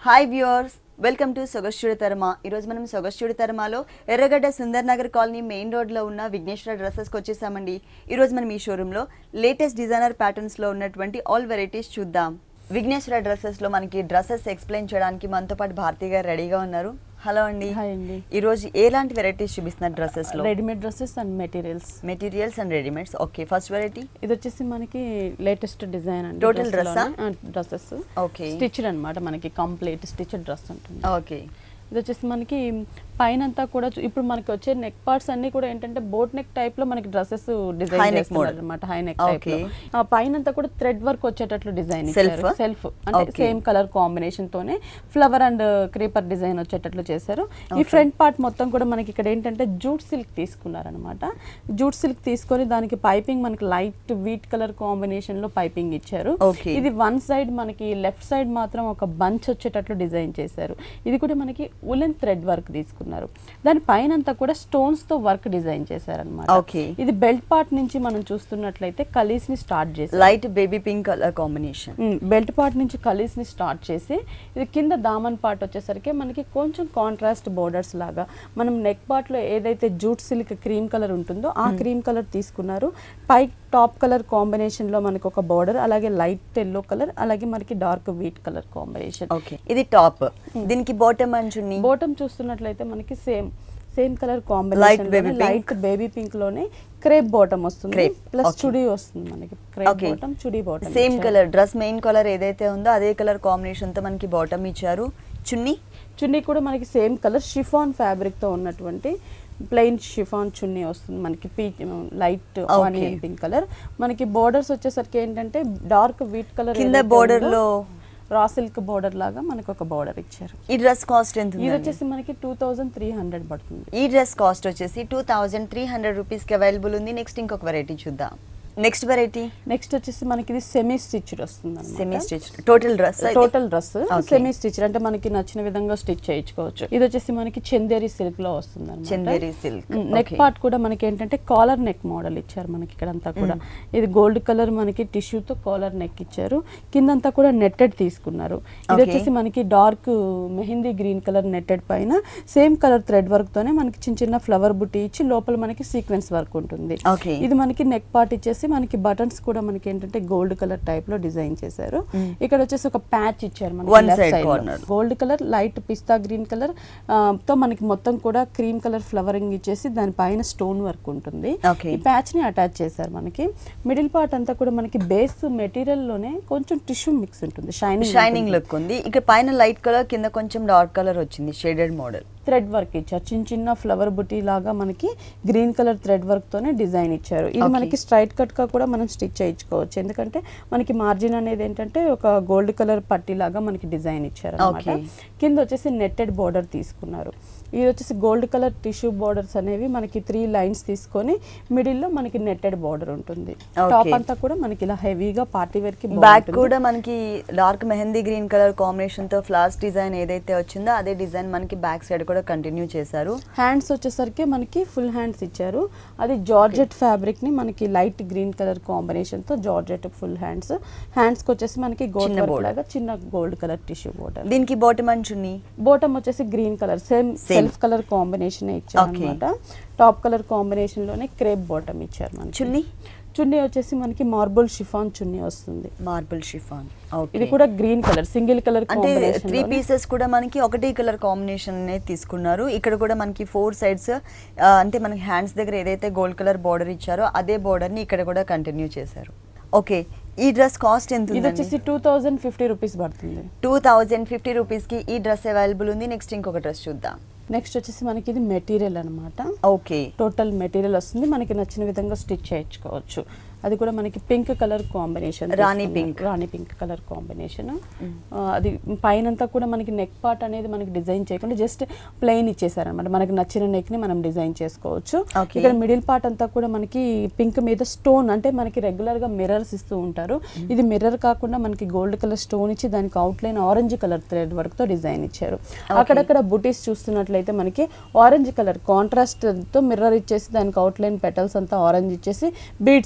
Hi viewers welcome to సొగస్టుడి తరమ ఈరోజు మనం సొగస్టుడి తరమాలో ఎర్రగడ్డ సుందర్ నగర్ కాలనీ మెయిన్ రోడ్లో ఉన్న విఘ్నేశ్వర డ్రెస్సెస్కి వచ్చేసామండి ఈరోజు మనం ఈ షోరూంలో లేటెస్ట్ డిజైనర్ ప్యాటర్న్స్లో ఉన్నటువంటి ఆల్ వెరైటీస్ చూద్దాం విఘ్నేశ్వర డ్రెస్సెస్లో మనకి డ్రెస్సెస్ ఎక్స్ప్లెయిన్ చేయడానికి మనతో పాటు భారతి గారు రెడీగా ఉన్నారు హలో అండి హాయ్ అండి ఈరోజు ఎలాంటి వెరైటీస్ చూపిస్తున్నారు డ్రెస్సెస్లో readymade dresses and materials materials and readymades okay first variety ఇది వచ్చేసి మనకి లేటెస్ట్ డిజైన్ అండి Total dress ఆ? డ్రెస్సెస్ ఓకే స్టిచ్డ్ అన్నమాట మనకి కంప్లీట్ స్టిచ్డ్ డ్రెస్ ఉంటుంది ఓకే ఇది వచ్చేసి మనకి పైన అంతా కూడా చూ- ఇప్పుడు మనకి వచ్చే నెక్ పార్ట్స్ అన్ని కూడా ఏంటంటే బోట్ నెక్ టైప్ లో మనకి డ్రెస్సెస్ High డిజైన్ neck చేస్తున్నారు model. అనమాట హై నెక్ టైప్ లో Okay. ఆ పైన అంతా కూడా థ్రెడ్ వర్క్ వచ్చేటట్లు డిజైన్ Self? ఇచ్చారు సెల్ఫ్ అంటే Okay. సేమ్ కలర్ కాంబినేషన్ తోనే ఫ్లవర్ అండ్ క్రీపర్ డిజైన్ వచ్చేటట్లు చేశారు ఈ ఫ్రంట్ పార్ట్ మొత్తం కూడా మనకి ఇక్కడ ఏంటంటే జూట్ సిల్క్ తీసుకున్నారనమాట జూట్ సిల్క్ తీసుకొని దానికి పైపింగ్ మనకి లైట్ వీట్ కలర్ కాంబినేషన్ లో పైపింగ్ ఇచ్చారు Okay. ఇది వన్ సైడ్ మనకి లెఫ్ట్ సైడ్ మాత్రం ఒక బంచ్ వచ్చేటట్లు డిజైన్ చేశారు ఇది కూడా మనకి ఉలెన్ థ్రెడ్ వర్క్ తీసుకున్నారు దాని పైన అంతా కూడా స్టోన్స్ తో వర్క్ డిజైన్ చేశారనమాట Okay. ఇది బెల్ట్ పార్ట్ నుంచి మనం చూస్తున్నట్లయితే కలీస్ ని స్టార్ట్ చేశారు light baby pink colour combination belt part నుంచి కలీస్ ని స్టార్ట్ చేసి ఇది కింద దామన్ పార్ట్ వచ్చేసరికి మనకి కొంచెం కాంట్రాస్ట్ బోర్డర్స్ లాగా మనం నెక్ పార్ట్ లో ఏదైతే జూట్ సిల్క్ క్రీమ్ కలర్ ఉంటుందో ఆ క్రీమ్ కలర్ తీసుకున్నారు పై టాప్ కలర్ కాంబినేషన్ లో మనకి ఒక బోర్డర్ అలాగే లైట్ ఎల్లో కలర్ అలాగే మనకి dark wheat colour combination okay ఇది టాప్ దీనికి బాటమ్ అంచుని బాటమ్ చూస్తున్నట్లయితే మనకి same same colour Light combination baby pink. Light baby pink లోనే క్రేప్ బాటమ్ వస్తుంది Crepe, ప్లస్ okay. చుడీ వస్తుంది మనకి క్రేప్ Okay. బాటమ్ చుడీ bottom same colour dress main colour ఏదైతే ఉందో అదే కలర్ కాంబినేషన్ తో మనకి బాటమ్ ఇచ్చారు చున్నీ చున్నీ కూడా మనకి సేమ్ కలర్ షిఫాన్ ఫ్యాబ్రిక్ తో ఉన్నటువంటి ప్లెయిన్ షిఫాన్ చున్నీ వస్తుంది మనకి peach light onion pink colour మనకి బోర్డర్స్ వచ్చేసరికి ఏంటంటే డార్క్ వీట్ కలర్ కింద border లో రా సిల్క్ బోర్డర్ లాగా మనకి ఒక బోర్డర్ ఇచ్చారు ఈ డ్రెస్ కాస్ట్ ఎంత ఇది ఉందండి? వచ్చేసి మనకి టూ థౌజండ్ త్రీ హండ్రెడ్ పడుతుంది ఈ డ్రెస్ కాస్ట్ వచ్చేసి టూ థౌజండ్ త్రీ హండ్రెడ్ రూపీస్కి అవైలబుల్ ఉంది నెక్స్ట్ ఇంకొక వెరైటీ చూద్దాం నెక్స్ట్ వెరైటీ నెక్స్ట్ వచ్చేసి మనకి ఇది సెమీ స్టిచ్డ్ వస్తుంది semi stitch total dress total dress Okay. Semi stitch అంటే మనకి నచ్చిన విధంగా స్టిచ్ చేయించుకోవచ్చు ఇది వచ్చేసి మనకి చందేరి సిల్క్ లో వస్తుంది Chanderi silk. Neck Okay. Part కూడా మనకి ఏంటంటే కాలర్ నెక్ మోడల్ ఇచ్చారు మనకి ఇక్కడ అంతా కూడా ఇది గోల్డ్ కలర్ మనకి టిష్యూతో కాలర్ నెక్ ఇచ్చారు కిందంతా కూడా నెట్టెడ్ తీసుకున్నారు ఇది Okay. వచ్చేసి మనకి dark mehndi green colour netted పైన సేమ్ కలర్ థ్రెడ్ వర్క్ తోనే మనకి చిన్న చిన్న ఫ్లవర్ బుట్టి ఇచ్చి లోపల మనకి సీక్వెన్స్ వర్క్ ఉంటుంది Okay. ఇది మనకి నెక్ పార్ట్ ఇచ్చేసి మనకి బటన్స్ కూడా మనకి ఏంటంటే గోల్డ్ కలర్ టైప్ లో డిజైన్ చేశారు ఇక్కడ వచ్చేసి ఒక ప్యాచ్ ఇచ్చారు One మనకి side left corner. Side gold colour light పిస్తా గ్రీన్ కలర్ తో మనకి మొత్తం కూడా క్రీమ్ కలర్ ఫ్లవరింగ్ ఇచ్చేసి దాని పైన స్టోన్ వర్క్ ఉంటుంది Okay. ఈ ప్యాచ్ ని అటాచ్ చేశారు మనకి మిడిల్ పార్ట్ అంతా కూడా మనకి బేస్ మెటీరియల్ లోనే కొంచెం టిష్యూ మిక్స్ ఉంటుంది షైనింగ్ షైనింగ్ లుక్ ఉంది ఇక పైన లైట్ కలర్ కింద కొంచెం డార్క్ కలర్ వచ్చింది షేడెడ్ మోడల్ థ్రెడ్ వర్క్ ఇచ్చారు చిన్న చిన్న ఫ్లవర్ బుటీ లాగా మనకి గ్రీన్ కలర్ థ్రెడ్ వర్క్ తోనే డిజైన్ ఇచ్చారు ఇది Okay. మనకి స్ట్రైట్ కట్ గా కూడా మనం స్టిచ్ చేయించుకోవచ్చు ఎందుకంటే మనకి మార్జిన్ అనేది ఏంటంటే ఒక గోల్డ్ కలర్ పట్టీ లాగా మనకి డిజైన్ ఇచ్చారు అనమాట Okay. కింద వచ్చేసి నెట్టెడ్ బోర్డర్ తీసుకున్నారు ఇది వచ్చేసి గోల్డ్ కలర్ టిష్యూ బోర్డర్స్ అనేవి మనకి త్రీ లైన్స్ తీసుకొని మిడిల్ లో మనకి నెట్టెడ్ బోర్డర్ ఉంటుంది Okay. టాప్ అంతా కూడా మనకి ఇలా హెవీగా పార్టీ వేర్ కి బ్యాక్ బాగుంటుంది. కూడా మనకి dark mehndi green colour combination తో ఫ్లవర్స్ డిజైన్ ఏదైతే వచ్చిందో అదే డిజైన్ మనకి బ్యాక్ సైడ్ కూడా కంటిన్యూ చేశారు హ్యాండ్స్ వచ్చేసరికి మనకి ఫుల్ హ్యాండ్స్ ఇచ్చారు అది జార్జెట్ ఫ్యాబ్రిక్ ని మనకి లైట్ గ్రీన్ కలర్ కాంబినేషన్ తో జార్జెట్ ఫుల్ హ్యాండ్స్ హ్యాండ్స్ కి వచ్చేసి మనకి గోల్డ్ చిన్న border. లాగా చిన్న గోల్డ్ కలర్ టిష్యూ బోర్డర్ దీనికి బాటమ్ అంచుని బోటమ్ వచ్చేసి green colour same Same. Self colour combination ఇచ్చారు Okay. అనమాట టాప్ కలర్ కాంబినేషన్ లోనే క్రేప్ బాటమ్ ఇచ్చారు మనకి చున్నీ చున్నీ వచ్చేసి మనకి మార్బుల్ షిఫాన్ చున్నీ వస్తుంది మార్బుల్ షిఫాన్ ఇది కూడా గ్రీన్ కలర్ సింగిల్ కలర్ అంటే కాంబినేషన్ త్రీ పీసెస్ కూడా మనకి ఒకటే కలర్ కాంబినేషన్ అనేది తీసుకున్నారు ఇక్కడ కూడా మనకి ఫోర్ సైడ్స్ అంటే మనకి హ్యాండ్స్ దగ్గర ఏదైతే గోల్డ్ కలర్ బార్డర్ ఇచ్చారో అదే border ని ఇక్కడ కూడా కంటిన్యూ చేశారు ఓకే ఈ డ్రెస్ కాస్ట్ ఎంత ఇది ఉంది వచ్చేసి టూ థౌజండ్ ఫిఫ్టీ రూపీస్ పడుతుంది టూ థౌజండ్ ఫిఫ్టీ రూపీస్కి ఈ డ్రెస్ అవైలబుల్ ఉంది నెక్స్ట్ ఇంకొక డ్రెస్ చూద్దాం నెక్స్ట్ వచ్చేసి మనకి ఇది మెటీరియల్ అన్నమాట ఓకే టోటల్ మెటీరియల్ వస్తుంది మనకి నచ్చిన విధంగా స్టిచ్ చేయించుకోవచ్చు అది కూడా మనకి పింక్ కలర్ కాంబినేషన్ రాణి pink. రాణి పింక్ కలర్ కాంబినేషన్ అది పైనంతా కూడా మనకి నెక్ పార్ట్ అనేది మనకి డిజైన్ చేయకుండా జస్ట్ ప్లెయిన్ ఇచ్చేసారనమాట మనకి నచ్చిన నెక్ ని మనం డిజైన్ చేసుకోవచ్చు Okay. ఇక్కడ మిడిల్ పార్ట్ అంతా కూడా మనకి పింక్ మీద స్టోన్ అంటే మనకి రెగ్యులర్ గా మిర్రర్స్ ఇస్తూ ఉంటారు ఇది మిర్రర్ కాకుండా మనకి గోల్డ్ కలర్ స్టోన్ ఇచ్చి దానికి outline orange colour thread work తో డిజైన్ ఇచ్చారు అక్కడక్కడ బుటీస్ చూస్తున్నట్లయితే మనకి ఆరెంజ్ కలర్ కాంట్రాస్ట్ తో మిర్రర్ ఇచ్చేసి దానికి అవుట్ లైన్ పెటల్స్ అంతా ఆరెంజ్ ఇచ్చేసి బీడ్స్ ఇచ్చారు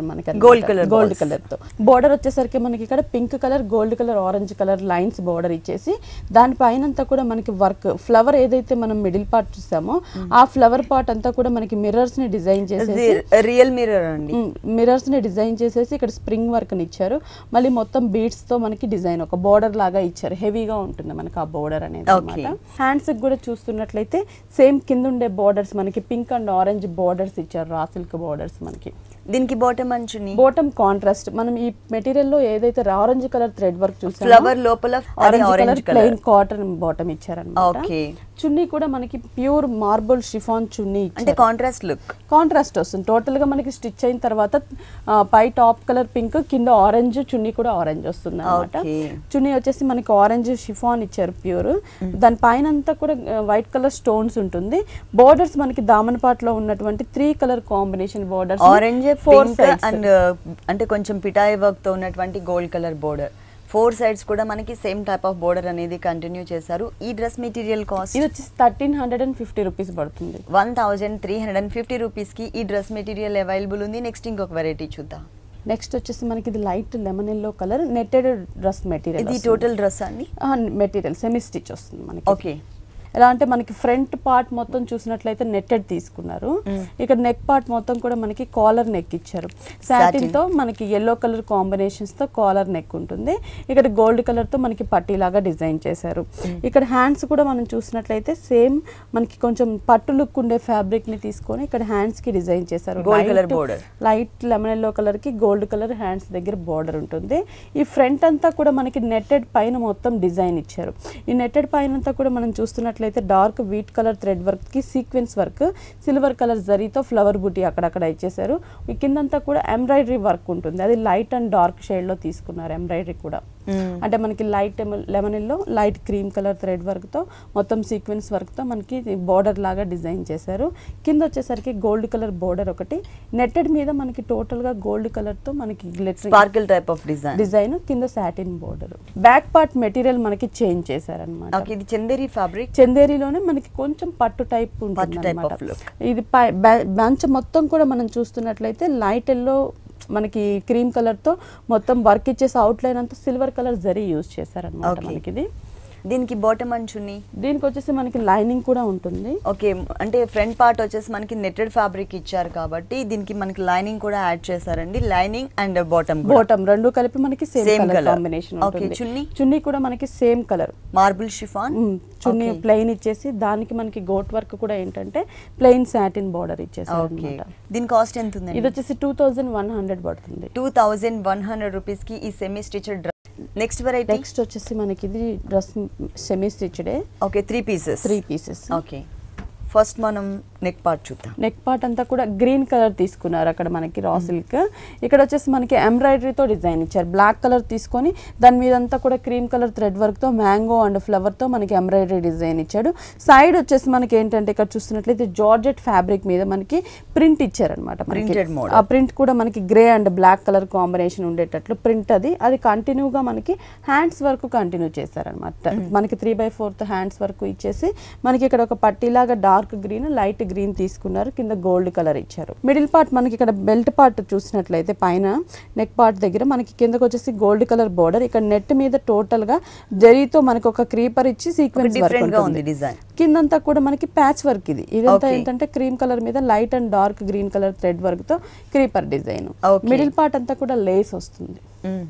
మనకి Gold colour gold balls. Colour తో బోర్డర్ వచ్చేసరికి మనకి ఇక్కడ pink colour gold colour orange colour lines border ఇచ్చేసి దాని పైన అంతా కూడా మనకి వర్క్ ఫ్లవర్ ఏదైతే మనం మిడిల్ పార్ట్ చూసామో ఆ ఫ్లవర్ పార్ట్ అంతా కూడా మనకి మిర్రర్స్ ని డిజైన్ చేసేసి రియల్ మిర్రర్ అండి మిర్రర్స్ ని డిజైన్ చేసేసి ఇక్కడ స్ప్రింగ్ వర్క్ ని ఇచ్చారు మళ్ళీ మొత్తం బీడ్స్ తో మనకి డిజైన్ ఒక బోర్డర్ లాగా ఇచ్చారు హెవీగా ఉంటుంది మనకి ఆ బోర్డర్ అనేది Okay. అనమాట హ్యాండ్స్ కూడా చూస్తున్నట్లయితే సేమ్ కింద ఉండే బోర్డర్స్ మనకి పింక్ అండ్ ఆరెంజ్ బోర్డర్స్ ఇచ్చారు రా సిల్క్ బోర్డర్స్ మనకి దీనికి బాటమ్ అంచుని బోటమ్ కాంట్రాస్ట్ మనం ఈ మెటీరియల్ లో ఏదైతే ఆరెంజ్ కలర్ థ్రెడ్ వర్క్ చూసామో ఫ్లవర్ లోపల అది orange orange colour colour plain cotton bottom ఇచ్చారన్నమాట ఓకే చున్నీ కూడా మనకి ప్యూర్ మార్బుల్ షిఫాన్ చున్నీ అంటే కాంట్రాస్ట్ లుక్ కాంట్రాస్ట్ వస్తుంది టోటల్ గా మనకి స్టిచ్ అయిన తర్వాత ఆ, పై టాప్ కలర్ పింక్ కింద ఆరెంజ్ చున్నీ కూడా ఆరెంజ్ వస్తుంది అనమాట Okay. చున్నీ వచ్చేసి మనకి ఆరెంజ్ షిఫాన్ ఇచ్చారు ప్యూర్ దాని పైన అంతా కూడా వైట్ కలర్ స్టోన్స్ ఉంటుంది బోర్డర్స్ మనకి దామన్ పాట్ లో ఉన్నటువంటి three colour combination borders orange for pink and అంటే కొంచెం పిటాయి వర్క్ తో ఉన్నటువంటి gold colour border four sides కూడా మనకి సేమ్ టైప్ ఆఫ్ బోర్డర్ అనేది కంటిన్యూ చేశారు ఈ డ్రెస్ మెటీరియల్ కాస్ట్ ఇది వచ్చేసి thirteen hundred and fifty rupees పడుతుంది one thousand three hundred and fifty రూపీస్కి ఈ డ్రెస్ మెటీరియల్ అవైలబుల్ ఉంది నెక్స్ట్ ఇంకొక వెరైటీ చూద్దాం నెక్స్ట్ వచ్చేసి మనకి ఇది light lemon yellow colour netted dress material ఇది టోటల్ డ్రెస్ అండి మెటీరియల్ సెమీ స్టిచ్ వస్తుంది మనకి ఓకే ఎలా అంటే మనకి ఫ్రంట్ పార్ట్ మొత్తం చూసినట్లయితే నెట్టెడ్ తీసుకున్నారు ఇక్కడ నెక్ పార్ట్ మొత్తం కూడా మనకి కాలర్ నెక్ ఇచ్చారు సాటిన్ తో మనకి ఎల్లో కలర్ కాంబినేషన్స్ తో కాలర్ నెక్ ఉంటుంది ఇక్కడ గోల్డ్ కలర్ తో మనకి పట్టీలాగా డిజైన్ చేశారు ఇక్కడ హ్యాండ్స్ కూడా మనం చూసినట్లయితే సేమ్ మనకి కొంచెం పట్టు లుక్ ఉండే ఫ్యాబ్రిక్ ని తీసుకొని ఇక్కడ హ్యాండ్స్ కి డిజైన్ చేశారు Gold colour border. Light lemon yellow colour కి గోల్డ్ కలర్ హ్యాండ్స్ దగ్గర బార్డర్ ఉంటుంది ఈ ఫ్రంట్ అంతా కూడా మనకి నెట్టెడ్ పైన మొత్తం డిజైన్ ఇచ్చారు ఈ నెట్టెడ్ పైన అంతా కూడా మనం చూస్తున్నట్లయితే dark wheat colour thread work కి సీక్వెన్స్ వర్క్ సిల్వర్ కలర్ జరీతో ఫ్లవర్ బుటీ అక్కడక్కడ ఇచ్చేసారు ఈ కిందంతా కూడా ఎంబ్రాయిడరీ వర్క్ ఉంటుంది అది లైట్ అండ్ డార్క్ షేడ్ లో తీసుకున్నారు ఎంబ్రాయిడరీ కూడా అంటే మనకి light lemon yellow light cream colour thread work తో మొత్తం సీక్వెన్స్ వర్క్ తో మనకి బార్డర్ లాగా డిజైన్ చేశారు కింద వచ్చేసరికి గోల్డ్ కలర్ బార్డర్ ఒకటి నెట్టెడ్ మీద మనకి టోటల్ గా గోల్డ్ కలర్ తో మనకి glittering sparkle type of design design కింద satin border back part material మనకి చేంజ్ చేశారనమాట ఓకే ఇది చందేరి ఫ్యాబ్రిక్ చందేరిలోనే మనకి కొంచెం పట్టు టైప్ ఉంటుంది పట్టు type అన్నమాట. of look. ఇది బంచ్ మొత్తం కూడా మనం చూస్తున్నట్లయితే లైట్ ఎల్లో మనకి క్రీమ్ కలర్ తో మొత్తం వర్క్ ఇచ్చేసి అవుట్ లైన్ అంతా సిల్వర్ కలర్ జరీ యూజ్ చేశారనమాట Okay. మనకి ఇది దీనికి బాటమ్ అంచుని దీనికి వచ్చేసి మనకి లైనింగ్ కూడా ఉంటుంది ఓకే అంటే ఫ్రంట్ పార్ట్ వచ్చేసి మనకి నెట్టెడ్ ఫ్యాబ్రిక్ ఇచ్చారు కాబట్టి దీనికి మనకి లైనింగ్ కూడా యాడ్ చేశారండి లైనింగ్ అండ్ బాటమ్ బోటం రెండు కలిపి మనకి same Same colour colour. Combination Okay, ఉంటుంది చున్నీ? చున్నీ కూడా మనకి same colour marble chiffon chunni plain ఇచ్చేసి దానికి మనకి గోట్ వర్క్ కూడా ఏంటంటే ప్లెయిన్ సాటిన్ బార్డర్ ఇచ్చేసారు ఓకే అనమాట దీని కాస్ట్ ఎంత ఇది ఉందండి వచ్చేసి టూ థౌజండ్ వన్ హండ్రెడ్ పడుతుంది టూ థౌజండ్ వన్ హండ్రెడ్ రూపీస్కి ఈ semi stitched dress next variety next వచ్చేసి మనకి ఇది డ్రెస్ సెమీ స్టిచ్డే okay three pieces three pieces okay first మనం నెక్ పార్ట్ చూద్దాం నెక్ పార్ట్ అంతా కూడా గ్రీన్ కలర్ తీసుకున్నారు అక్కడ మనకి రా సిల్క్ ఇక్కడ వచ్చేసి మనకి ఎంబ్రాయిడరీతో డిజైన్ ఇచ్చారు బ్లాక్ కలర్ తీసుకొని దాని మీద అంతా కూడా క్రీమ్ కలర్ థ్రెడ్ వర్క్తో మ్యాంగో అండ్ ఫ్లవర్తో మనకి ఎంబ్రాయిడరీ డిజైన్ ఇచ్చాడు సైడ్ వచ్చేసి మనకి ఏంటంటే ఇక్కడ చూస్తున్నట్లయితే జార్జెట్ ఫ్యాబ్రిక్ మీద మనకి ప్రింట్ ఇచ్చారనమాట Printed model. ఆ ప్రింట్ కూడా మనకి grey and black colour combination ఉండేటట్లు ప్రింట్ అది అది కంటిన్యూగా మనకి హ్యాండ్స్ వరకు కంటిన్యూ చేశారనమాట మనకి త్రీ బై ఫోర్త్ హ్యాండ్స్ వరకు ఇచ్చేసి మనకి ఇక్కడ ఒక పట్టీలాగా డార్క్ గ్రీన్ లైట్ గ్రీన్ తీసుకున్నారు కింద గోల్డ్ కలర్ ఇచ్చారు మిడిల్ పార్ట్ మనకి ఇక్కడ బెల్ట్ పార్ట్ చూసినట్లయితే పైన నెక్ పార్ట్ దగ్గర మనకి కిందకి వచ్చేసి గోల్డ్ కలర్ బోర్డర్ ఇక్కడ నెట్ మీద టోటల్ గా జరీతో మనకి ఒక క్రీపర్ ఇచ్చి సీక్వెన్స్ వర్క్ డిఫరెంట్ గా ఉంది ఉంటుంది డిజైన్ కిందంతా కూడా మనకి ప్యాచ్ వర్క్ ఇది ఇదంతా Okay. ఏంటంటే క్రీమ్ కలర్ మీద light and dark green colour thread work తో creeper design Okay. Middle part అంతా కూడా లేస్ వస్తుంది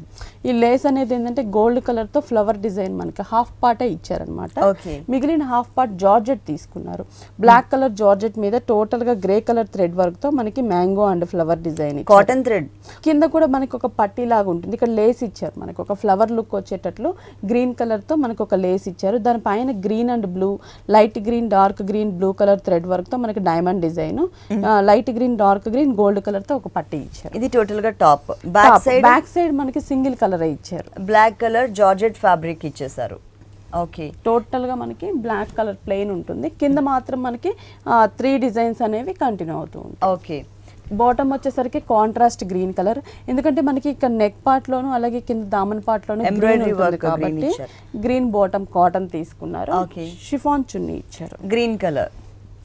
ఈ లేస్ అనేది ఏంటంటే గోల్డ్ కలర్ తో ఫ్లవర్ డిజైన్ మనకి హాఫ్ పార్టే ఇచ్చారనమాట Okay. మిగిలిన హాఫ్ పార్ట్ జార్జెట్ తీసుకున్నారు బ్లాక్ కలర్ జార్జెట్ మీద టోటల్ గా గ్రే కలర్ థ్రెడ్ వర్క్ తో మనకి mango and flower design cotton thread కింద కూడా మనకి ఒక పట్టీ లాగా ఉంటుంది ఇక్కడ లేస్ ఇచ్చారు మనకి ఒక ఫ్లవర్ లుక్ వచ్చేటట్లు గ్రీన్ కలర్ తో మనకి ఒక లేస్ ఇచ్చారు దానిపైన green and blue light green dark green blue colour thread work తో మనకి diamond design light green dark green gold colour తో ఒక పట్టీ ఇచ్చారు ఇది టోటల్ గా top back side back side మనకి సింగిల్ కలర్ ఇచ్చారు బ్లాక్ కలర్ జార్జెట్ ఫ్యాబ్రిక్ ఇచ్చేసారు ఓకే టోటల్ గా మనకి బ్లాక్ కలర్ ప్లెయిన్ ఉంటుంది కింద మాత్రం మనకి త్రీ డిజైన్స్ అనేవి కంటిన్యూ అవుతూ ఉంటాయి ఓకే బాటమ్ వచ్చేసరికి కాంట్రాస్ట్ గ్రీన్ కలర్ ఎందుకంటే మనకి ఇక్కడ నెక్ పార్ట్ లోను అలాగే కింద దామన్ పార్ట్ లోను Embroidery గ్రీన్ work ఉంటుంది green కాబట్టి ఇచ్చారు. గ్రీన్ బాటమ్ కాటన్ తీసుకున్నారు Okay. షిఫాన్ చున్నీ ఇచ్చారు గ్రీన్ కలర్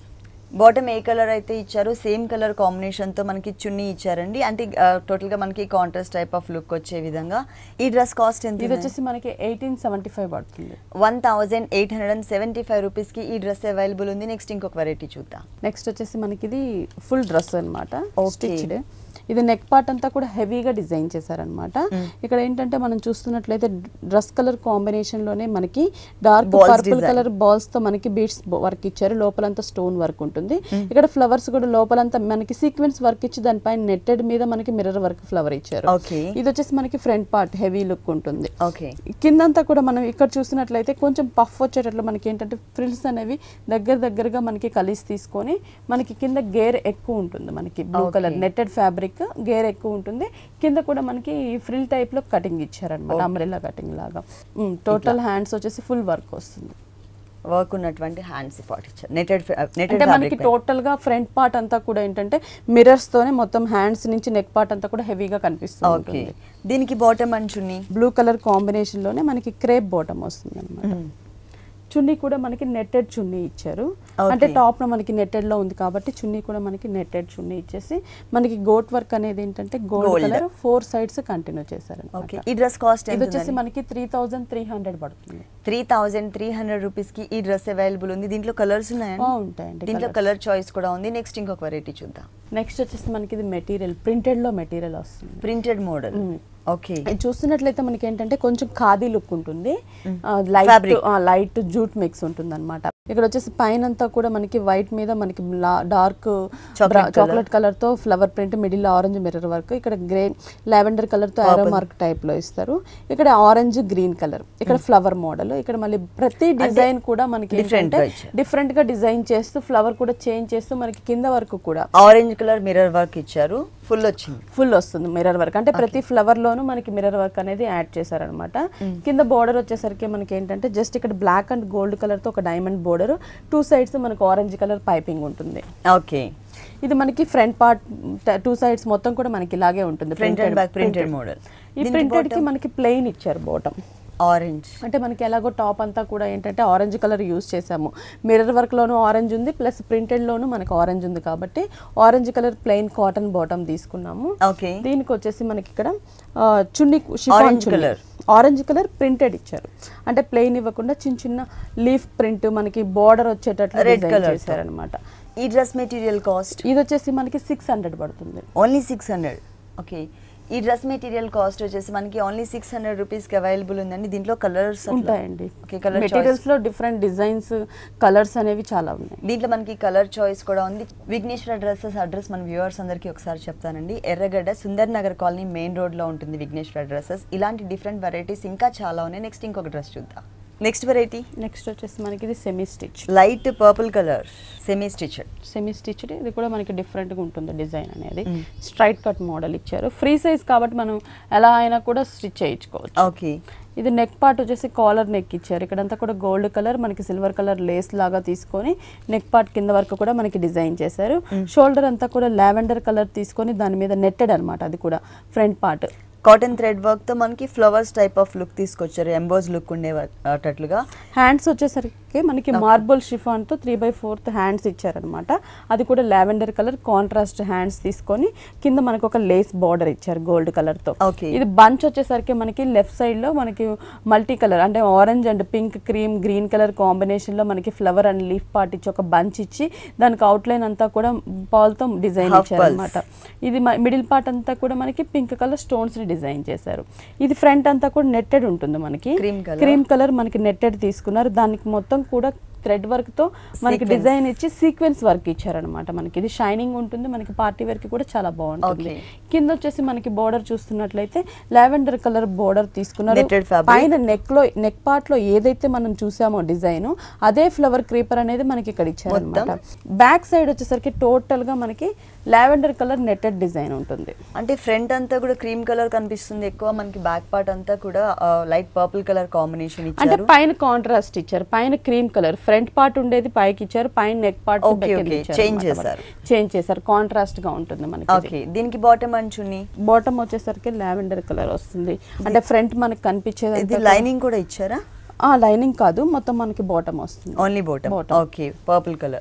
బాటమ్ ఏ కలర్ అయితే ఇచ్చారో సేమ్ కలర్ కాంబినేషన్ తో మనకి చున్నీ ఇచ్చారండి అంటే టోటల్ గా మనకి కాంట్రాస్ట్ టైప్ ఆఫ్ లుక్ వచ్చే విధంగా ఈ డ్రెస్ కాస్ట్ ఎంత ఇది వచ్చేసి మనకి ఎయిటీన్ సెవెంటీ ఫైవ్ పడుతుంది one thousand eight hundred and seventy five రూపీస్కి ఈ డ్రెస్ అవైలబుల్ ఉంది నెక్స్ట్ ఇంకొక వెరైటీ చూద్దాం నెక్స్ట్ వచ్చేసి మనకి ఇది ఫుల్ డ్రెస్ అన్నమాట Okay. స్టిచ్డ్ ఇది నెక్ పార్ట్ అంతా కూడా హెవీగా డిజైన్ చేశారనమాట ఇక్కడ ఏంటంటే మనం చూస్తున్నట్లయితే డ్రెస్ కలర్ కాంబినేషన్ లోనే మనకి dark Balls purple design. Colour balls తో మనకి బీడ్స్ వర్క్ ఇచ్చారు లోపలంతా స్టోన్ వర్క్ ఉంటుంది ఇక్కడ ఫ్లవర్స్ కూడా లోపలంతా మనకి సీక్వెన్స్ వర్క్ ఇచ్చి దానిపైన నెట్టెడ్ మీద మనకి మిర్రర్ వర్క్ ఫ్లవర్ ఇచ్చారు Okay. ఇది వచ్చేసి మనకి ఫ్రంట్ పార్ట్ హెవీ లుక్ ఉంటుంది ఓకే కిందంతా కూడా మనం ఇక్కడ చూసినట్లయితే కొంచెం పఫ్ వచ్చేటట్లు మనకి ఏంటంటే ఫ్రిల్స్ అనేవి దగ్గర దగ్గరగా మనకి కలిసి తీసుకొని మనకి కింద గేర్ ఎక్కువ ఉంటుంది మనకి blue Okay. Colour netted fabric గేర్ ఎక్కువ ఉంటుంది కింద కూడా మనకి ఫ్రిల్ టైప్ లో కటింగ్ ఇచ్చారనమాట అంబ్రెల్లా కటింగ్ లాగా టోటల్ హ్యాండ్స్ వచ్చేసి ఫుల్ వర్క్ వస్తుంది వర్క్ ఉన్నటువంటి హ్యాండ్స్ పార్ట్ ఇచ్చారు నెటెడ్ నెటెడ్ అంటే మనకి టోటల్ గా ఫ్రంట్ పార్ట్ అంతా కూడా ఏంటంటే మిర్రర్స్ తోనే మొత్తం హ్యాండ్స్ నుంచి నెక్ పార్ట్ అంతా కూడా హెవీగా కనిపిస్తుంది ఓకే దీనికి bottom and chunni blue colour combination లోనే మనకి క్రేప్ బాటమ్ వస్తుంది అనమాట చున్నీ కూడా మనకి నెట్టెడ్ చున్నీ ఇచ్చారు Okay. అంటే టాప్ లో మనకి నెట్టెడ్ లో ఉంది కాబట్టి చున్నీ కూడా మనకి నెట్టెడ్ చున్నీ ఇచ్చేసి మనకి గోట్ వర్క్ అనేది ఏంటంటే gold Gold. Colour four sides continue చేశారు ఓకే ఈ డ్రెస్ కాస్ట్ ఇది ఎంత వచ్చేసి మనకి త్రీ థౌజండ్ త్రీ హండ్రెడ్ పడుతుంది త్రీ థౌజండ్ త్రీ హండ్రెడ్ రూపీస్కి ఈ డ్రెస్ అవైలబుల్ ఉంది దీంట్లో కలర్స్ ఉన్నాయా ఆ, ఉంటాయండి దీంట్లో colours. కలర్ చాయిస్ కూడా ఉంది నెక్స్ట్ ఇంకొక వెరైటీ చూద్దాం నెక్స్ట్ వచ్చేసి మనకి ఇది మెటీరియల్ ప్రింటెడ్ లో మెటీరియల్ వస్తుంది ప్రింటెడ్ మోడల్ Mm. ఓకే ఇది చూస్తున్నట్లయితే మనకి ఏంటంటే కొంచెం ఖాదీ లుక్ ఉంటుంది light Fabric. Light jute mix ఉంటుంది అనమాట ఇక్కడ వచ్చేసి పైన అంతా కూడా మనకి వైట్ మీద మనకి dark Chocolate colour. Chocolate colour తో flower print middle orange mirror work ఇక్కడ గ్రే లావెండర్ కలర్ తో ఆరో Purple. మార్క్ టైప్ లో ఇస్తారు ఇక్కడ ఆరెంజ్ గ్రీన్ కలర్ ఇక్కడ ఫ్లవర్ మోడల్ ఇక్కడ మళ్ళీ ప్రతి డిజైన్ కూడా మనకి different గా ఇచ్చారు. డిఫరెంట్ గా డిజైన్ చేస్తూ ఫ్లవర్ కూడా చేంజ్ చేస్తూ మనకి కింద వరకు కూడా ఆరెంజ్ కలర్ మిర్రర్ వర్క్ ఇచ్చారు ఫుల్ వచ్చింది ఫుల్ వస్తుంది మిర్రర్ వర్క్ అంటే ప్రతి ఫ్లవర్ లోను మనకి మిర్రర్ వర్క్ అనేది యాడ్ చేశారనమాట కింద బోర్డర్ వచ్చేసరికి మనకి ఏంటంటే జస్ట్ ఇక్కడ బ్లాక్ అండ్ గోల్డ్ కలర్ తో ఒక డైమండ్ బోర్డర్ టూ సైడ్స్ మనకు ఆరెంజ్ కలర్ పైపింగ్ ఉంటుంది ఓకే ఇది మనకి ఫ్రంట్ పార్ట్ టూ సైడ్స్ మొత్తం కూడా మనకి ఇలాగే ఉంటుంది front and printed- back printed printed. Model ఈ ప్రింటెడ్ కి మనకి ప్లెయిన్ ఇచ్చారు బాటమ్ ఆరెంజ్ అంటే మనకి ఎలాగో టాప్ అంతా కూడా ఏంటంటే ఆరెంజ్ కలర్ యూస్ చేసాము మిర్రర్ వర్క్ లోను ఆరెంజ్ ఉంది ప్లస్ ప్రింటెడ్ లోను మనకి ఆరెంజ్ ఉంది కాబట్టి orange colour plain cotton bottom తీసుకున్నాము ఓకే దీనికి వచ్చేసి మనకి ఇక్కడ ఆ, chunni chiffon Orange chunni colour. Orange colour printed ఇచ్చారు అంటే ప్లెయిన్ ఇవ్వకుండా చిన్న చిన్న లీఫ్ ప్రింట్ మనకి బార్డర్ వచ్చేటట్లు Red డిజైన్ colour తో. చేశారనమాట ఈ డ్రెస్ మెటీరియల్ కాస్ట్ ఇది వచ్చేసి మనకి సిక్స్ హండ్రెడ్ పడుతుంది ఓన్లీ సిక్స్ హండ్రెడ్ ఓకే ఈ డ్రెస్ మెటీరియల్ కాస్ట్ వచ్చేసి మనకి ఓన్లీ సిక్స్ హండ్రెడ్ రూపీస్కి అవైలబుల్ ఉందండి దీంట్లో కలర్స్ ఉంటాయండి ఓకే కలర్ మెటీరియల్స్ లో డిఫరెంట్ డిజైన్స్ కలర్స్ అనేవి చాలా ఉన్నాయి దీంట్లో మనకి కలర్ చాయిస్ కూడా ఉంది విఘ్నేశ్వర డ్రెస్సెస్ అడ్రస్ మన వ్యూవర్స్ అందరికీ ఒకసారి చెప్తానండి ఎర్రగడ్డ సుందర్ నగర్ కాలనీ మెయిన్ రోడ్లో ఉంటుంది విఘ్నేశ్వర డ్రెస్సెస్ ఇలాంటి డిఫరెంట్ వెరైటీస్ ఇంకా చాలా ఉన్నాయి నెక్స్ట్ ఇంకొక డ్రెస్ చూద్దాం నెక్స్ట్ వెరైటీ నెక్స్ట్ వచ్చేసి మనకి ఇది semi stitch light purple colour semi stitched semi stitched ఇది కూడా మనకి డిఫరెంట్గా ఉంటుంది డిజైన్ అనేది స్ట్రైట్ కట్ మోడల్ ఇచ్చారు ఫ్రీ సైజ్ కాబట్టి మనం ఎలా అయినా కూడా స్టిచ్ చేయించుకోవచ్చు ఓకే ఇది నెక్ పార్ట్ వచ్చేసి కాలర్ నెక్ ఇచ్చారు ఇక్కడంతా కూడా గోల్డ్ కలర్ మనకి సిల్వర్ కలర్ లేస్ లాగా తీసుకొని నెక్ పార్ట్ కింద వరకు కూడా మనకి డిజైన్ చేశారు షోల్డర్ అంతా కూడా లావెండర్ కలర్ తీసుకొని దాని మీద నెట్టెడ్ అన్నమాట అది కూడా ఫ్రంట్ పార్ట్ కాటన్ థ్రెడ్ వర్క్తో మనకి ఫ్లవర్స్ టైప్ ఆఫ్ లుక్ తీసుకొచ్చారు ఎంబోజ్ లుక్ ఉండేటట్లుగా హ్యాండ్స్ వచ్చేసరికి మనకి మార్బుల్ షిఫాన్ తో త్రీ బై ఫోర్త్ హ్యాండ్స్ ఇచ్చారనమాట అది కూడా లావెండర్ కలర్ కాంట్రాస్ట్ హ్యాండ్స్ తీసుకొని కింద మనకు ఒక లేస్ బార్డర్ ఇచ్చారు గోల్డ్ కలర్ తో Okay. ఇది బంచ్ వచ్చేసరికి మనకి లెఫ్ట్ సైడ్ లో మనకి మల్టీ కలర్ అంటే orange and pink cream green colour combination లో మనకి ఫ్లవర్ అండ్ లీఫ్ పార్ట్ ఇచ్చి ఒక బంచ్ ఇచ్చి దానికి అవుట్ లైన్ అంతా కూడా బాల్ తో డిజైన్ Half ఇచ్చారనమాట ఇది మిడిల్ పార్ట్ అంతా కూడా మనకి పింక్ కలర్ స్టోన్స్ ని డిజైన్ చేశారు ఇది ఫ్రంట్ అంతా కూడా నెట్టెడ్ ఉంటుంది మనకి Cream colour. క్రీమ్ కలర్ మనకి నెట్టెడ్ తీసుకున్నారు దానికి మొత్తం కూడా థ్రెడ్ వర్క్ తో మనకి Sequence. డిజైన్ ఇచ్చి సీక్వెన్స్ వర్క్ ఇచ్చారనమాట మనకి ఇది షైనింగ్ ఉంటుంది మనకి పార్టీ వేర్ కి కూడా చాలా బాగుంటుంది Okay. కింద వచ్చేసి మనకి బోర్డర్ చూస్తున్నట్లయితే లావెండర్ కలర్ బోర్డర్ తీసుకున్నారు Netted fabric. పైన నెక్ లో నెక్ పార్ట్ లో ఏదైతే మనం చూసామో డిజైన్ అదే ఫ్లవర్ క్రీపర్ అనేది మనకి ఇక్కడ ఇచ్చారనమాట బ్యాక్ సైడ్ వచ్చేసరికి టోటల్ గా మనకి లావెండర్ కలర్ నెట్టెడ్ డిజైన్ ఉంటుంది అంటే ఫ్రంట్ అంతా కూడా క్రీమ్ కలర్ కనిపిస్తుంది ఎక్కువ మనకి బ్యాక్ పార్ట్ అంతా కూడా లైట్ పర్పుల్ కలర్ కాంబినేషన్ అంటే ఇచ్చారు పైన కాంట్రాస్ట్ ఇచ్చారు పైన క్రీమ్ కలర్ ఫ్రంట్ పార్ట్ ఉండేది పైకి ఇచ్చారు పైన neck part Okay, okay. Change చేశారు. చేంజ్ చేశారు కాంట్రాస్ట్ గా ఉంటుంది మనకి ఓకే దీనికి బాటమ్ అంచుని బాటమ్ వచ్చేసరికి లావెండర్ కలర్ వస్తుంది అంటే ఫ్రంట్ మనకి కనిపించేది ఇది లైనింగ్ కూడా ఇచ్చారా ఆ లైనింగ్ కాదు మొత్తం మనకి బాటమ్ వస్తుంది only bottom Bottom. Okay purple colour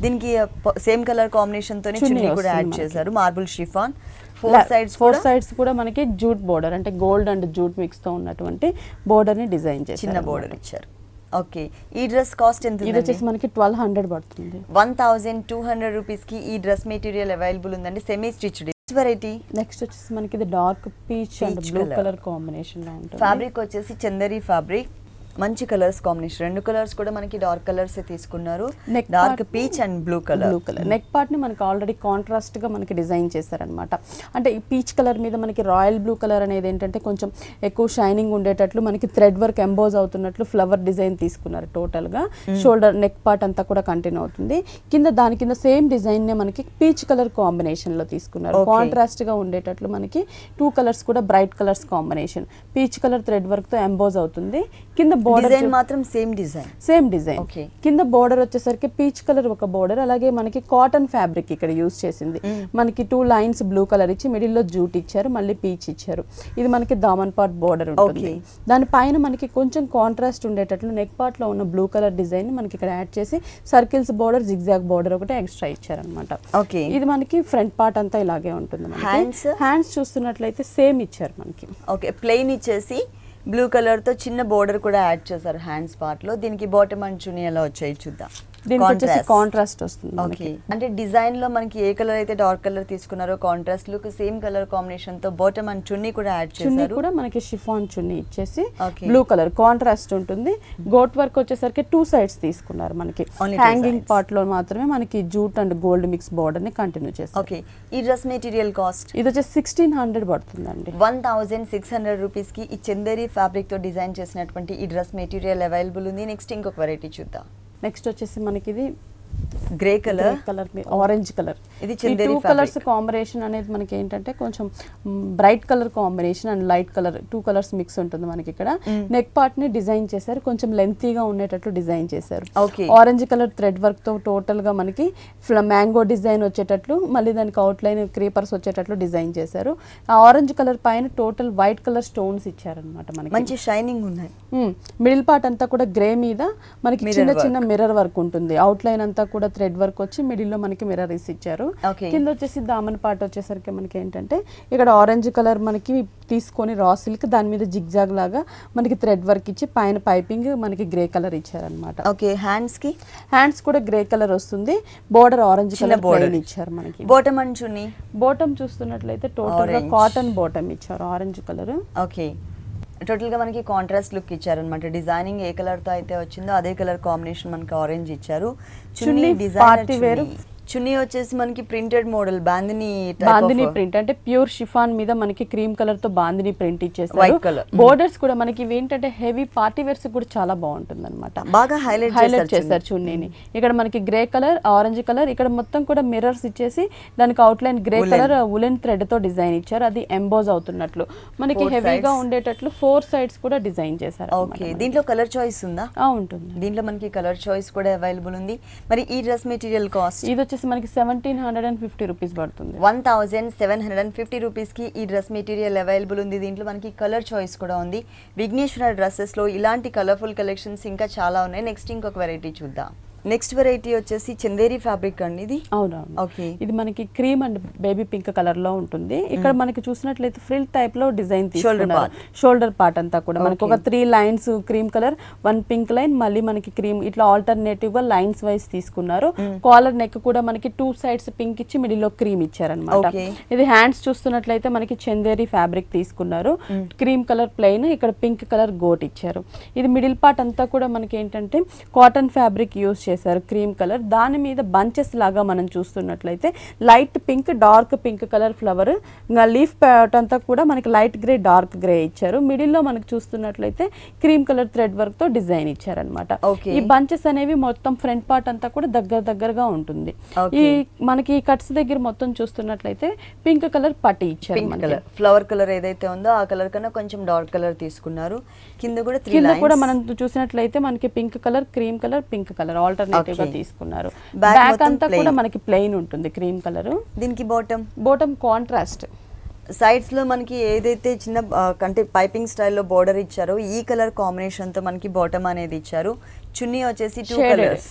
దీనికి సేమ్ కలర్ కాంబినేషన్ తోనే చున్నీ చున్నీ కూడా వస్తుంది యాడ్ మనకి. చేశారు marble chiffon four sides four sides కూడా మనకి జూట్ బోర్డర్ అంటే గోల్డ్ అండ్ జూట్ మిక్స్ తో ఉన్నటువంటి బోర్డర్ ని డిజైన్ చేశారు చిన్న అన్నమాట. బోర్డర్ ఇచ్చారు ఓకే ఈ డ్రెస్ కాస్ట్ ఎంత ఇది వచ్చేసి మనకి ట్వెల్వ్ హండ్రెడ్ పడుతుంది one thousand two hundred rupees కి ఈ డ్రెస్ మెటీరియల్ అవైలబుల్ ఉందండి సెమీ స్టిచ్డ్ వెరైటీ నెక్స్ట్ వచ్చేసి మనకి ఇది dark peach and Peach blue colour. Colour combination లో ఉంటుంది ఫ్యాబ్రిక్ వచ్చేసి చందరి ఫ్యాబ్రిక్ మంచి కలర్స్ కాంబినేషన్ రెండు కలర్స్ కూడా మనకి డార్క్ కలర్స్ తీసుకున్నారు Neck dark part- peach and blue colour blue colour neck part ని మనకి ఆల్రెడీ కాంట్రాస్ట్ గా మనకి డిజైన్ చేశారనమాట అంటే ఈ పీచ్ కలర్ మీద మనకి రాయల్ బ్లూ కలర్ అనేది ఏంటంటే కొంచెం ఎక్కువ షైనింగ్ ఉండేటట్లు మనకి థ్రెడ్ వర్క్ ఎంబోజ్ అవుతున్నట్లు ఫ్లవర్ డిజైన్ తీసుకున్నారు టోటల్ గా షోల్డర్ నెక్ పార్ట్ అంతా కూడా కంటిన్యూ అవుతుంది కింద దాని కింద సేమ్ డిజైన్ నే మనకి పీచ్ కలర్ కాంబినేషన్ లో తీసుకున్నారు Okay. కాంట్రాస్ట్ గా ఉండేటట్లు మనకి టూ కలర్స్ కూడా bright colours combination peach colour thread work తో ఎంబోజ్ అవుతుంది కింద బోర్డర్ డిజైన్ మాత్రం same design same design Okay. కింద బోర్డర్ వచ్చేసరికి పీచ్ కలర్ ఒక బోర్డర్ అలాగే మనకి కాటన్ ఫ్యాబ్రిక్ ఇక్కడ యూస్ చేసింది మనకి టూ లైన్స్ బ్లూ కలర్ ఇచ్చి మిడిల్ లో జూట్ ఇచ్చారు మళ్ళీ పీచ్ ఇచ్చారు ఇది మనకి దామన్ పార్ట్ బోర్డర్ ఉంటుంది Okay. దాని పైన మనకి కొంచెం కాంట్రాస్ట్ ఉండేటట్లు నెక్ పార్ట్ లో ఉన్న బ్లూ కలర్ డిజైన్ మనకి ఇక్కడ యాడ్ చేసి సర్కిల్స్ బోర్డర్ జిగ్జాగ్ బోర్డర్ ఒకటి ఎక్స్ట్రా ఇచ్చారనమాట ఓకే ఇది మనకి ఫ్రంట్ పార్ట్ అంతా ఇలాగే ఉంటుంది Hands? హ్యాండ్స్ చూస్తున్నట్లయితే సేమ్ ఇచ్చారు మనకి ఓకే ప్లెయిన్ ఇచ్చేసి బ్లూ కలర్ తో చిన్న బోర్డర్ కూడా యాడ్ చేశారు హ్యాండ్స్ పార్ట్ లో దీనికి బాటమ్ అండ్ చున్నీ ఎలా వచ్చాయి చూద్దాం దీనికి వచ్చేసి Contrast. కాంట్రాస్ట్ వస్తుంది మనకి ఓకే అంటే డిజైన్ లో మనకి ఏ కలర్ అయితే డార్క్ కలర్ తీసుకున్నారో contrast look same colour combination తో బాటమ్ అండ్ చున్నీ కూడా యాడ్ చున్నీ చేశారు కూడా మనకి షిఫాన్ చున్నీ ఇచ్చేసి Okay. బ్లూ కలర్ కాంట్రాస్ట్ ఉంటుంది గోట్ వర్క్ వచ్చేసరికి టూ సైడ్స్ తీసుకున్నారు మనకి Only two hanging sides. Part లో మాత్రమే మనకి jute and gold mix border ని కంటిన్యూ చేస్తారు ఓకే ఈ డ్రెస్ మెటీరియల్ కాస్ట్ ఇది వచ్చేసి సిక్స్టీన్ హండ్రెడ్ పడుతుందండి one thousand six hundred rupees కి ఈ చందేరి ఫ్యాబ్రిక్ తో డిజైన్ చేసినటువంటి ఈ డ్రెస్ మెటీరియల్ అవైలబుల్ ఉంది నెక్స్ట్ ఇంకొక వెరైటీ చూద్దాం నెక్స్ట్ వచ్చేసి మనకి ఇది grey colour colour orange colour ఇది ఈ Chanderi two fabric. Colours combination అనేది మనకి ఏంటంటే కొంచెం bright colour combination and light colour two colours mix ఉంటుంది మనకి ఇక్కడ నెక్ పార్ట్ ని డిజైన్ చేశారు కొంచెం లెంతీగా ఉండేటట్లు డిజైన్ చేశారు Okay. Orange colour thread work తో టోటల్ గా మనకి మ్యాంగో డిజైన్ వచ్చేటట్లు మళ్ళీ దానికి అవుట్ లైన్ క్రీపర్స్ వచ్చేటట్లు డిజైన్ చేశారు ఆ ఆరెంజ్ కలర్ పైన టోటల్ వైట్ కలర్ స్టోన్స్ ఇచ్చారనమాట మనకి మంచి షైనింగ్ ఉన్నాయి మిడిల్ పార్ట్ అంతా కూడా గ్రే మీద మనకి Mirror చిన్న work. చిన్న మిర్రర్ వర్క్ ఉంటుంది అవుట్ లైన్ అంతా కూడా థ్రెడ్ వర్క్ వచ్చి మిడిల్ లో మనకి మిర్రర్ ఇచ్చారు Okay. కింద వచ్చేసి దామన్ పార్ట్ వచ్చేసరికి మనకి ఏంటంటే ఇక్కడ ఆరెంజ్ కలర్ మనకి తీసుకొని రా సిల్క్ దాని మీద జిగ్జాగ్ లాగా మనకి థ్రెడ్ వర్క్ ఇచ్చి పైన పైపింగ్ మనకి గ్రే కలర్ ఇచ్చారనమాట ఓకే హ్యాండ్స్ కి హ్యాండ్స్ కూడా గ్రే కలర్ వస్తుంది బోర్డర్ ఆరెంజ్ చిన్న కలర్ border. ప్లెయిన్ ఇచ్చారు మనకి బాటమ్ అండ్ చున్నీ బోటం చూస్తున్నట్లయితే టోటల్ గా Orange. కాటన్ బోటం ఇచ్చారు ఆరెంజ్ కలర్ ఓకే టోటల్ గా మనకి కాంట్రాస్ట్ లుక్ ఇచ్చారు అనమాట డిజైనింగ్ ఏ కలర్ తో అయితే వచ్చిందో అదే కలర్ కాంబినేషన్ మనకి ఆరెంజ్ ఇచ్చారు chunni chunni designer party wear. Chunni chunni వచ్చేసి మనకి printed model bandhani bandhani print అంటే ప్యూర్ షిఫాన్ మీద మనకి క్రీమ్ కలర్ తో బాందిని ప్రింట్ ఇచ్చేసారు White colour. బోర్డర్స్ కూడా మనకి ఇవి ఏంటంటే హెవీ పార్టీ వేర్స్ కూడా చాలా బాగుంటుంది అనమాట బాగా highlight హైలైట్ చేశారు చేశారు చున్నీని ఇక్కడ మనకి గ్రే కలర్ ఆరెంజ్ కలర్ ఇక్కడ మొత్తం కూడా మిర్రర్స్ ఇచ్చేసి దానికి outline grey Woolen. Colour woollen thread తో డిజైన్ ఇచ్చారు అది ఎంబోజ్ అవుతున్నట్లు మనకి Four హెవీగా sides. ఉండేటట్లు ఫోర్ సైడ్స్ కూడా డిజైన్ చేశారు ఓకే దీంట్లో కలర్ చాయిస్ ఉందా ఆ, ఉంటుంది దీంట్లో మనకి కలర్ చాయిస్ కూడా అవైలబుల్ ఉంది మరి ఈ డ్రెస్ మెటీరియల్ కాస్ట్ ఇది వచ్చేసి మనకి seventeen hundred and fifty rupees పడుతుంది one thousand seven hundred and fifty రూపీస్కి ఈ డ్రెస్ మెటీరియల్ అవైలబుల్ ఉంది దీంట్లో మనకి కలర్ చాయిస్ కూడా ఉంది విఘ్నేశ్వర డ్రెస్సెస్లో ఇలాంటి కలర్ఫుల్ కలెక్షన్స్ ఇంకా చాలా ఉన్నాయి నెక్స్ట్ ఇంకొక వెరైటీ చూద్దాం నెక్స్ట్ వెరైటీ వచ్చేసి చందేరి ఫ్యాబ్రిక్ అండి ఇది అవునవును ఓకే ఇది మనకి cream and baby pink colour లో ఉంటుంది ఇక్కడ మనకి చూసినట్లయితే ఫ్రిల్ టైప్ లో డిజైన్ తీసుకున్నారు షోల్డర్ పార్ట్ అంతా కూడా మనకి ఒక three lines cream colour one pink line మళ్ళీ మనకి క్రీమ్ ఇట్లా ఆల్టర్నేటివ్ గా లైన్స్ వైస్ తీసుకున్నారు కాలర్ నెక్ కూడా మనకి టూ సైడ్స్ పింక్ ఇచ్చి మిడిల్ లో క్రీమ్ ఇచ్చారనమాట Okay. ఇది హ్యాండ్స్ చూస్తున్నట్లయితే మనకి చందేరి ఫ్యాబ్రిక్ తీసుకున్నారు క్రీమ్ కలర్ ప్లెయిన్ ఇక్కడ పింక్ కలర్ గోట్ ఇచ్చారు ఇది మిడిల్ పార్ట్ అంతా కూడా మనకి ఏంటంటే కాటన్ ఫ్యాబ్రిక్ యూస్ చేశారు క్రీమ్ కలర్ దాని మీద బంచెస్ లాగా మనం చూస్తున్నట్లయితే light pink dark pink colour flower ఇంకా లీఫ్ ప్యాట్ అంతా కూడా మనకి లైట్ గ్రే డార్క్ గ్రే ఇచ్చారు మిడిల్ లో మనకి చూస్తున్నట్లయితే క్రీమ్ కలర్ థ్రెడ్ వర్క్ తో డిజైన్ ఇచ్చారనమాట Okay. ఈ బంచెస్ అనేవి మొత్తం ఫ్రంట్ పార్ట్ అంతా కూడా దగ్గర దగ్గరగా ఉంటుంది Okay. ఈ మనకి కట్స్ దగ్గర మొత్తం చూస్తున్నట్లయితే పింక్ కలర్ పట్టి ఇచ్చారు పింక్ మనకి కలర్ ఫ్లవర్ కలర్ ఏదైతే ఉందో ఆ కలర్ కన్నా కొంచెం డార్క్ కలర్ తీసుకున్నారు కింద కూడా త్రీ కింద కూడా లైన్స్ మనం చూసినట్లయితే మనకి pink colour cream colour pink colour alternative గా Okay. తీసుకున్నారు Back బ్యాక్ మొత్తం అంతా plain. కూడా మనకి ప్లెయిన్ ఉంటుంది క్రీమ్ కలర్ దీనికి బాటమ్ బోటమ్ కాంట్రాస్ట్ సైడ్స్ లో మనకి ఏదైతే చిన్న ఆ, అంటే పైపింగ్ స్టైల్లో బోర్డర్ ఇచ్చారో ఈ కలర్ కాంబినేషన్ తో మనకి బాటమ్ అనేది ఇచ్చారు చున్నీ వచ్చేసి two Shaded. Colours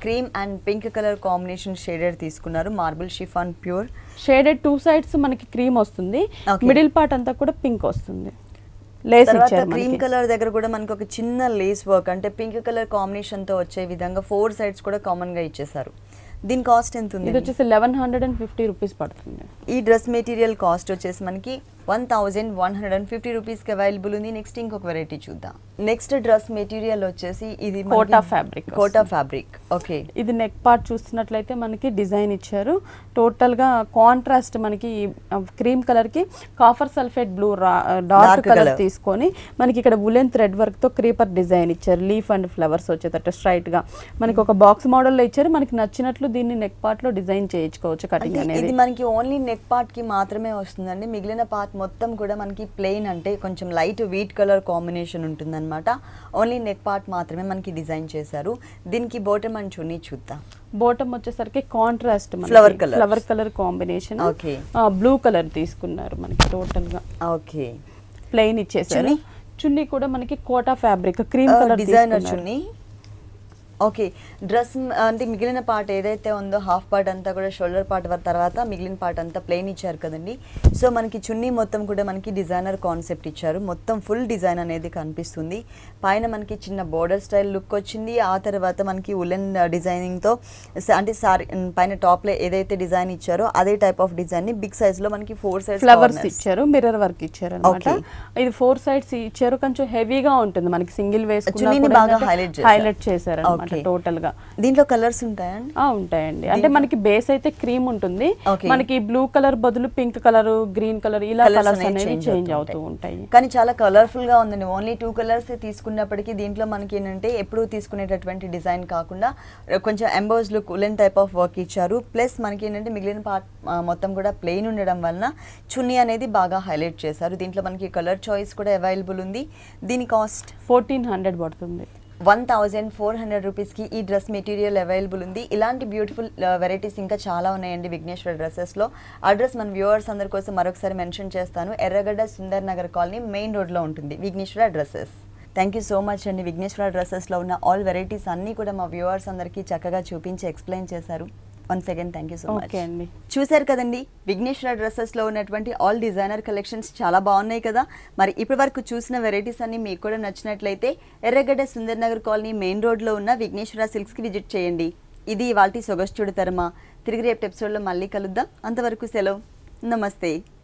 cream and pink colour combination shaded తీసుకున్నారు marble chiffon pure shaded two sides మనకి క్రీమ్ వస్తుంది Okay. మిడిల్ పార్ట్ అంతా కూడా పింక్ వస్తుంది లేస్ తర్వాత ఇచ్చారు క్రీమ్ మనకి కలర్ దగ్గర కూడా మనకి ఒక చిన్న లేస్ వర్క్ అంటే పింక్ కలర్ కాంబినేషన్ తో వచ్చే విధంగా ఫోర్ సైడ్స్ కూడా కామన్ గా ఇచ్చేసారు దీని కాస్ట్ ఎంత ఇది ఉంది వచ్చేసి eleven hundred and fifty rupees పడుతుంది ఈ డ్రెస్ మెటీరియల్ కాస్ట్ వచ్చేసి మనకి one thousand one hundred and fifty రూపీస్కి అవైలబుల్ ఉంది నెక్స్ట్ ఇంకొక వెరైటీ చూద్దాం నెక్స్ట్ డ్రెస్ మెటీరియల్ వచ్చేసి ఇది మనకి Kota fabric Kota fabric okay ఇది నెక్ పార్ట్ చూస్తున్నట్లయితే మనకి డిజైన్ ఇచ్చారు టోటల్ గా కాంట్రాస్ట్ మనకి క్రీమ్ కలర్ కి copper sulphate blue Dark dark colour colour. తీసుకొని మనకి ఇక్కడ ఉలెన్ థ్రెడ్ వర్క్ తో క్రీపర్ డిజైన్ ఇచ్చారు లీఫ్ అండ్ ఫ్లవర్స్ వచ్చేటట్టు స్ట్రైట్ గా మనకి ఒక బాక్స్ మోడల్ లో ఇచ్చారు మనకి నచ్చినట్లు దీన్ని నెక్ పార్ట్ లో డిజైన్ చేయించుకోవచ్చు కటింగ్ అంటే అనేది ఇది మనకి ఓన్లీ నెక్ పార్ట్ కి మాత్రమే వస్తుందండి మిగిలిన పార్ట్ మొత్తం కూడా మనకి ప్లెయిన్ అంటే కొంచెం లైట్ వీట్ కలర్ కాంబినేషన్ ఉంటుందన్నమాట ఓన్లీ నెక్ పార్ట్ మాత్రమే మనకి డిజైన్ చేశారు దీనికి బోటమ్ అండ్ చున్నీ చూద్దాం బోటం వచ్చేసరికి contrast Flower colours. Flower colour combination Okay. Blue colour తీసుకున్నారు మనకి టోటల్ గా ఓకే ప్లెయిన్ ఇచ్చేసారు చున్నీ? చున్నీ కూడా మనకి Kota fabric cream colour designer chunni okay dress అంటే మిగిలిన పార్ట్ ఏదైతే ఉందో హాఫ్ పార్ట్ అంతా కూడా షోల్డర్ పార్ట్ తర్వాత మిగిలిన పార్ట్ అంతా ప్లెయిన్ ఇచ్చారు కదండి సో మనకి చున్నీ మొత్తం కూడా మనకి డిజైనర్ కాన్సెప్ట్ ఇచ్చారు మొత్తం ఫుల్ డిజైన్ అనేది కనిపిస్తుంది పైన మనకి చిన్న బోర్డర్ స్టైల్ లుక్ వచ్చింది ఆ తర్వాత మనకి ఉలెన్ డిజైనింగ్తో అంటే సారీ పైన టాప్లో ఏదైతే డిజైన్ ఇచ్చారో అదే టైప్ ఆఫ్ డిజైన్ని బిగ్ సైజ్లో మనకి ఫోర్ సైజ్ ఫ్లవర్స్ ఇచ్చారు మిర్రర్ వర్క్ ఇచ్చారు అనమాట Okay. ఇది ఫోర్ సైడ్స్ ఇచ్చారు కొంచెం హెవీగా ఉంటుంది మనకి సింగిల్ చున్నీని బాగా highlight చేశారు. హైలైట్ చేశారు అనమాట Okay. టోటల్ గా దీంట్లో కలర్స్ ఉంటాయండి ఆ ఉంటాయండి అంటే మనకి బేస్ అయితే క్రీమ్ ఉంటుంది Okay. మనకి బ్లూ కలర్ బదులు పింక్ కలర్ గ్రీన్ కలర్ ఇలా Colours కలర్స్ అనేవి అనేవి change చేంజ్ అవుతూ అవుతూ ఉంటాయి కానీ చాలా కలర్ఫుల్ గా ఉందండి ఓన్లీ టూ కలర్స్ తీసుకున్నప్పటికీ దీంట్లో మనకి ఏంటంటే ఎప్పుడు తీసుకునేటటువంటి డిజైన్ కాకుండా కొంచెం emboss look woollen type of work ఇచ్చారు ప్లస్ మనకి ఏంటంటే మిగిలిన పార్ట్ మొత్తం కూడా ప్లెయిన్ ఉండడం వలన చున్నీ అనేది బాగా హైలైట్ చేశారు దీంట్లో మనకి కలర్ చాయిస్ కూడా అవైలబుల్ ఉంది దీని కాస్ట్ ఫోర్టీన్ హండ్రెడ్ పడుతుంది వన్ థౌజండ్ ఫోర్ హండ్రెడ్ రూపీస్కి ఈ డ్రెస్ మెటీరియల్ అవైలబుల్ ఉంది ఇలాంటి బ్యూటిఫుల్ వెరైటీస్ ఇంకా చాలా ఉన్నాయండి విఘ్నేశ్వర డ్రెస్సెస్లో అడ్రస్ మన వ్యూవర్స్ అందరి కోసం మరొకసారి మెన్షన్ చేస్తాను ఎర్రగడ్డ సుందర్ నగర్ కాలనీ మెయిన్ రోడ్లో ఉంటుంది Vighneshwara dresses thank you so much అండి విఘ్నేశ్వర డ్రెస్సెస్లో ఉన్న ఆల్ వెరైటీస్ అన్నీ కూడా మా వ్యూవర్స్ అందరికీ చక్కగా చూపించి ఎక్స్ప్లెయిన్ చేశారు once again thank you so much okay అండి చూశారు కదండి విఘ్నేశ్వర డ్రెస్సెస్లో ఉన్నటువంటి ఆల్ డిజైనర్ కలెక్షన్స్ చాలా బాగున్నాయి కదా మరి ఇప్పటి వరకు చూసిన వెరైటీస్ అన్ని మీకు కూడా నచ్చినట్లయితే ఎర్రగడ్డ సుందర్ నగర్ కాలనీ మెయిన్ రోడ్లో ఉన్న విఘ్నేశ్వర సిల్క్స్కి విజిట్ చేయండి ఇది వాటి సొగస్టుడు తరమ తిరిగి రేపు ఎపిసోడ్లో మళ్ళీ కలుద్దాం అంతవరకు సెలవు నమస్తే